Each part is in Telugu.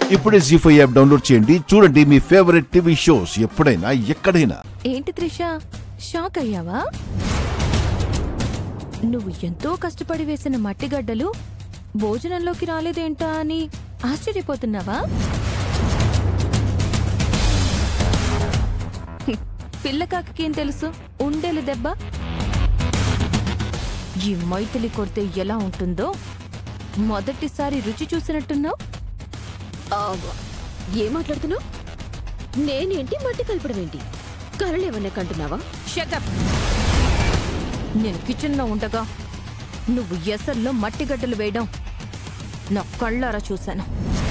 ఇప్పుడే జీ ఫైవ్ యాప్ డౌన్లోడ్ చేయండి చూడండి మీ ఫేవరెట్ టీవీ షోస్ ఎప్పుడైనా ఎక్కడైనా ఏంటి త్రిష షాక్ అయ్యావా నువ్వు ఎంతో కష్టపడి వేసిన మట్టిగడ్డలు భోజనంలోకి రాలేదేంటా అని ఆశ్చర్యపోతున్నావా హ్మ్, పిల్లకాకేం తెలుసు ఉండేలు దెబ్బ ఈ మైథిలి కొడితే ఎలా ఉంటుందో మొదటిసారి రుచి చూసినట్టున్నావు ఆవా. ఏం మాట్లాడుతున్నావు నేనేంటి మట్టి కలపడం ఏంటి కరలేమన్నా కంటున్నావా షటప్ నేను కిచెన్లో ఉండగా నువ్వు ఎసల్లో మట్టిగడ్డలు వేయడం నా కళ్ళారా చూశాను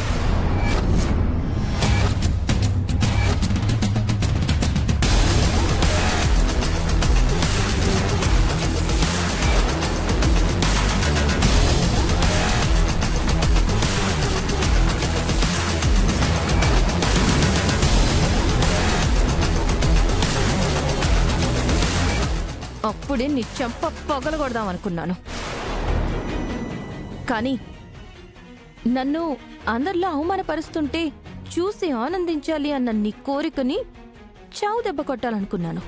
అప్పుడే నీ చెంప పగలగొడదాం అనుకున్నాను కానీ నన్ను అందరిలో అవమానపరుస్తుంటే చూసి ఆనందించాలి అన్న నీ కోరికని చావు దెబ్బ కొట్టాలనుకున్నాను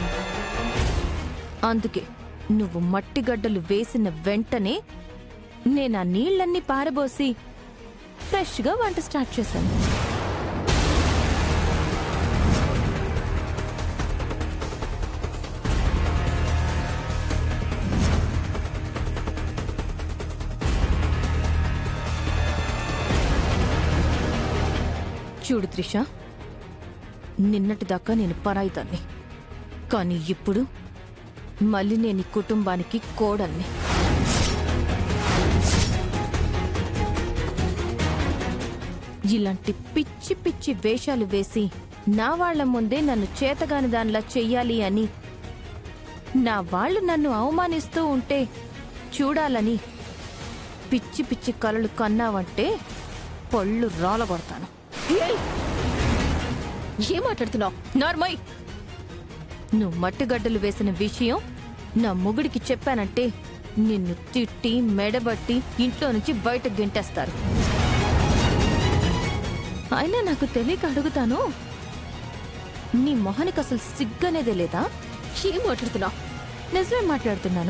అందుకే నువ్వు మట్టిగడ్డలు వేసిన వెంటనే నేను ఆ నీళ్ళన్నీ పారబోసి ఫ్రెష్గా వంట స్టార్ట్ చేశాను చూడు త్రిష నిన్నటిదాకా నేను పరాయిదాన్ని కానీ ఇప్పుడు మళ్ళీ నేను ఈ కుటుంబానికి కోడల్ని ఇలాంటి పిచ్చి పిచ్చి వేషాలు వేసి నా వాళ్ళ ముందే నన్ను చేతగాని దానిలా చెయ్యాలి అని నా వాళ్ళు నన్ను అవమానిస్తూ ఉంటే చూడాలని పిచ్చి పిచ్చి కలలు కన్నావంటే పళ్ళు రాలగొడతాను ఏయ్! ఏం మాట్లాడుతున్నావు నార్మయ్ నువ్వు మట్టిగడ్డలు వేసిన విషయం నా మొగుడికి చెప్పానంటే నిన్ను తిట్టి మెడబట్టి ఇంట్లో నుంచి బయటకు గెంటేస్తారు అయినా నాకు తెలియక అడుగుతాను నీ మొహానికి అసలు సిగ్గనేదే లేదా ఏం మాట్లాడుతున్నావు నిజమే మాట్లాడుతున్నాను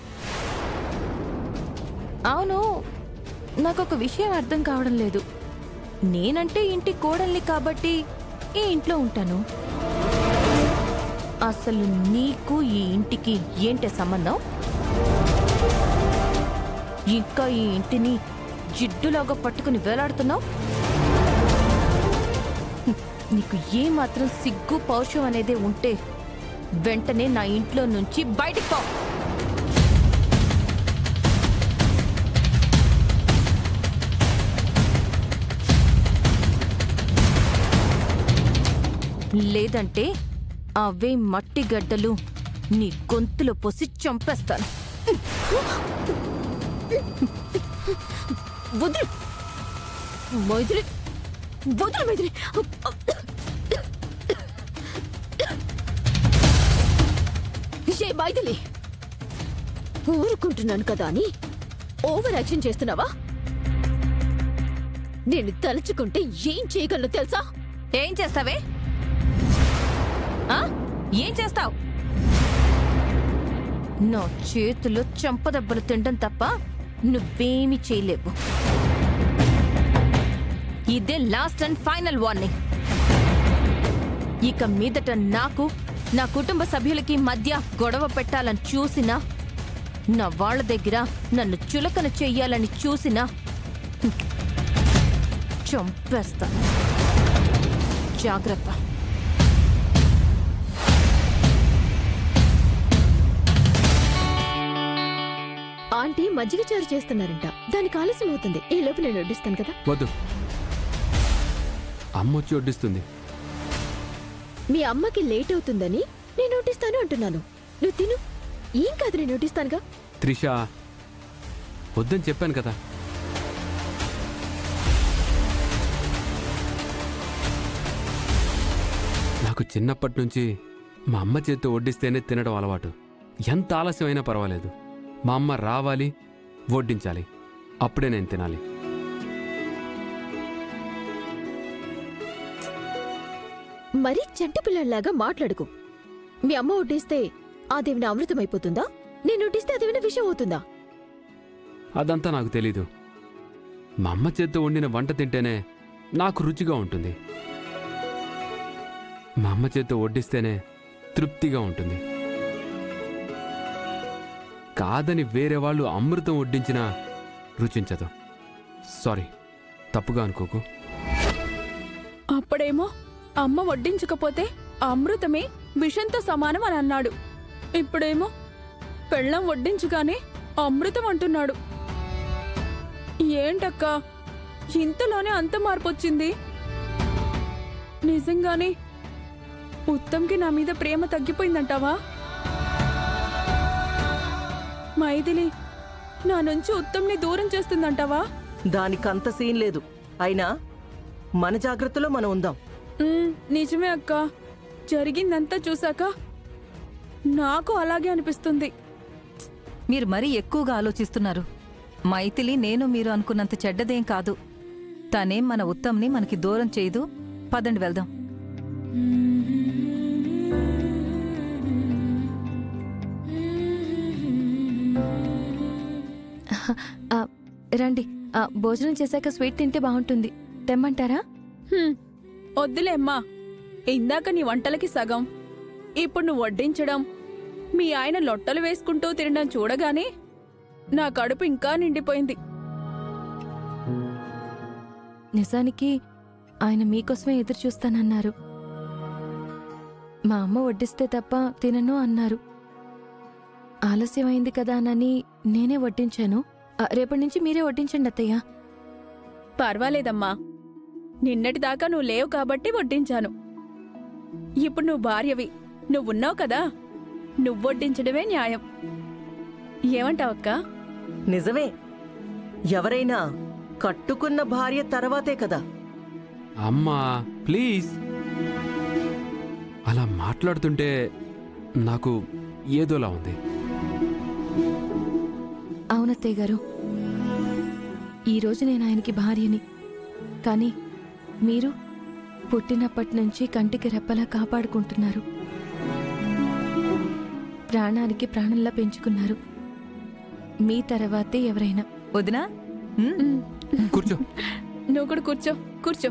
అవును నాకు ఒక విషయం అర్థం కావడం లేదు నేనంటే ఇంటి కోడల్ని కాబట్టి ఈ ఇంట్లో ఉంటాను అసలు నీకు ఈ ఇంటికి ఏంటే సంబంధం ఇంకా ఈ ఇంటిని జిడ్డులాగా పట్టుకుని వేలాడుతున్నావు హ్మ్, నీకు ఏ మాత్రం సిగ్గు పౌరుషం అనేది ఉంటే వెంటనే నా ఇంట్లో నుంచి బయటికి పో లేదంటే అవే మట్టి గడ్డలు నీ గొంతులో పోసి చంపేస్తాను వదిలి మైథిలి వదిలి మైథిలి ఏ మైథిలి ఊరుకుంటున్నాను కదా అని ఓవర్ యాక్షన్ చేస్తున్నావా నేను తలుచుకుంటే ఏం చేయగలను తెలుసా ఏం చేస్తావే ఆ? ఏం చేస్తావు నా చేతిలో చంపదెబ్బలు తినడం తప్ప నువ్వేమీ చేయలేవు ఇదే లాస్ట్ అండ్ ఫైనల్ వార్నింగ్ ఇక మీదట నాకు నా కుటుంబ సభ్యులకి మధ్య గొడవ పెట్టాలని చూసినా నా వాళ్ళ దగ్గర నన్ను చులకన చెయ్యాలని చూసినా హ్మ్, చంపేస్తా జాగ్రత్త ఆంటీ మజ్జిగ చారు చేస్తున్నారంట దానికి ఆలస్యం అవుతుంది ఈ లోపు నేను వడ్డిస్తాను కదా వద్దు అమ్మ వచ్చి వడ్డిస్తుంది మీ అమ్మకి లేట్ అవుతుందని నేను వడ్డిస్తాను అంటున్నాను నువ్వు తిను ఏం కాదు నేను వడ్డిస్తానుగా త్రిష వద్దని చెప్పాను కదా నాకు చిన్నప్పటి నుంచి మా అమ్మ చేత్తో వడ్డిస్తేనే తినడం అలవాటు ఎంత ఆలస్యం అయినా పర్వాలేదు మా అమ్మ రావాలి వడ్డించాలి అప్పుడే నేను తినాలి మరీ చెంట పిల్లల్లాగా మాట్లాడుకు మీ అమ్మ వడ్డిస్తే అదేమైనా అమృతమైపోతుందా నేను వడ్డిస్తే అదేమైనా విషయం అవుతుందా అదంతా నాకు తెలీదు మా అమ్మ చేత్తో వండిన వంట తింటేనే నాకు రుచిగా ఉంటుంది మా అమ్మ చేత్తో వడ్డిస్తేనే తృప్తిగా ఉంటుంది కాదని వేరే వాళ్ళు అమృతం వడ్డించినా రుచించదు సారీ తప్పుగా అనుకోకు అప్పుడేమో అమ్మ వడ్డించకపోతే అమృతమే విషంతో సమానం అని అన్నాడు ఇప్పుడేమో పెళ్ళం వడ్డించగానే అమృతం అంటున్నాడు ఏంటక్క ఇంతలోనే అంత మార్పు వచ్చింది నిజంగానే ఉత్తంకి నా మీద ప్రేమ తగ్గిపోయిందంటావా మైథిలి నా నుంచి ఉత్తంని దూరం చేస్తుందంటావా దానికంత సీన్ లేదు అయినా మన జాగ్రత్తలో మనం ఉందాం ఉమ్, నిజమే అక్క జరిగిందంతా చూసాక నాకు అలాగే అనిపిస్తుంది మీరు మరీ ఎక్కువగా ఆలోచిస్తున్నారు మైథిలి నేను మీరు అనుకున్నంత చెడ్డదేం కాదు తనేం మన ఉత్తంని మనకి దూరం చేయదు పదండి వెళ్దాం ఆ, రండి ఆ, భోజనం చేశాక స్వీట్ తింటే బాగుంటుంది తెమ్మంటారా హ్మ్, వద్దులే అమ్మా ఇందాక నీ వంటలకి సగం ఇప్పుడు నువ్వు వడ్డించడం మీ ఆయన లొట్టలు వేసుకుంటూ తినడం చూడగానే నా కడుపు ఇంకా నిండిపోయింది నిజానికి ఆయన మీకోసమే ఎదురు చూస్తానన్నారు మా అమ్మ వడ్డిస్తే తప్ప తినను అన్నారు ఆలస్యమైంది కదా అని నేనే వడ్డించాను ఆ, రేపటి నుంచి మీరే వడ్డించండి అత్తయ్య పర్వాలేదమ్మా నిన్నటిదాకా నువ్వు లేవు కాబట్టి వడ్డించాను ఇప్పుడు నువ్వు భార్యవి నువ్వున్నావు కదా నువ్వు వడ్డించడమే న్యాయం ఏమంటావక్క నిజమే ఎవరైనా కట్టుకున్న భార్య తర్వాతే కదా అమ్మా ప్లీజ్ అలా మాట్లాడుతుంటే నాకు ఏదోలా ఉంది అవునత్తయ్య గారు ఈరోజు నేను ఆయనకి భార్యని కానీ మీరు పుట్టినప్పటి నుంచి కంటికి రెప్పలా కాపాడుకుంటున్నారు ప్రాణానికి ప్రాణంలా పెంచుకున్నారు మీ తర్వాతే ఎవరైనా వదినా ఉమ్, కూర్చో నువ్వు కూడా కూర్చో కూర్చో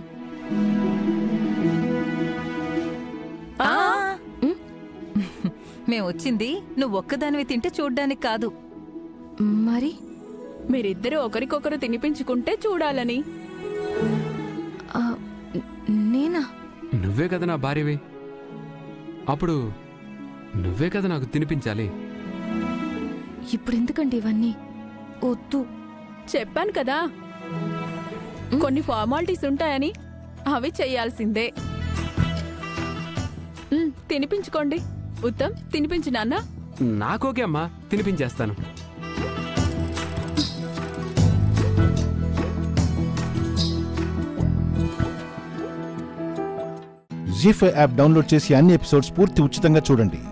ఆ! మేం వచ్చింది నువ్వు ఒక్కదానివి తింటే చూడ్డానికి కాదు మరి మీరిద్దరూ ఒకరికొకరు తినిపించుకుంటే చూడాలని ఆ, నేనా నువ్వే కదా నా భార్యవి అప్పుడు నువ్వే కదా నాకు తినిపించాలి ఇప్పుడు ఎందుకండి ఇవన్నీ వద్దు చెప్పాను కదా కొన్ని ఫార్మాలిటీస్ ఉంటాయని అవి చెయ్యాల్సిందే ఉమ్, తినిపించుకోండి ఉత్తమ్ తినిపించు నాన్న నాకోకే అమ్మా తినిపించేస్తాను జీ ఫైవ్ యాప్ డౌన్లోడ్ చేసి అన్ని ఎపిసోడ్స్ పూర్తి ఉచితంగా చూడండి